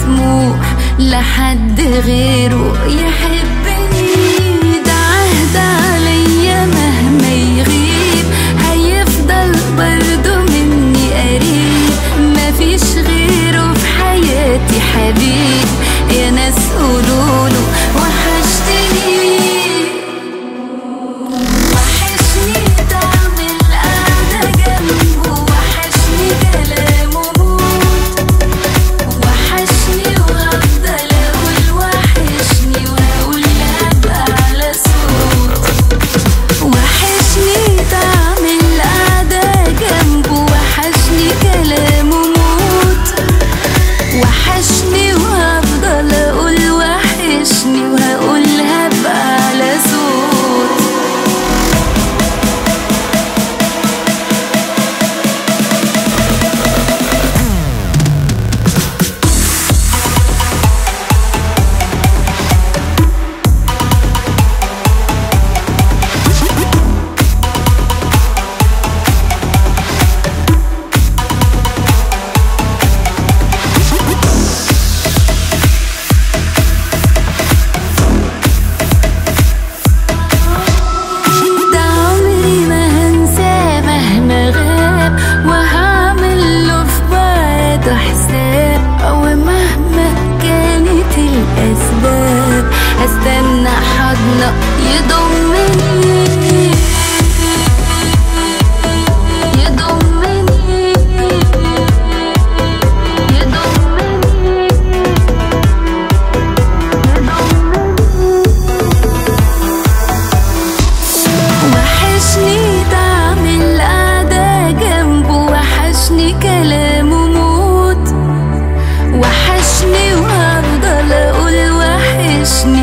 مسموح لحد غيره يحبني ده عهد عليا مهما يغيب هيفضل برضه مني قريب مفيش غيره في حياتي حبيب يا ناس قولوله وحشتني وحشني طعم القعدة جنبه وحشني كلامه موت وحشني وهفضل اقول وحشني واقول هبقى على صوت وحشني طعم القعدة جنبه وحشني كلامه موت وحشني وهفضل اقول وحشني وهقول هبقى على صوت ده عمري ما هنساه مهما غاب وهعمل له في بعده حساب او مهما كانت الاسباب هستنى حضنه يضمني يضمني يضمني وحشني طعم القعدة جنبه وحشني كلامه موت وحشني وهفضل اقول وحشني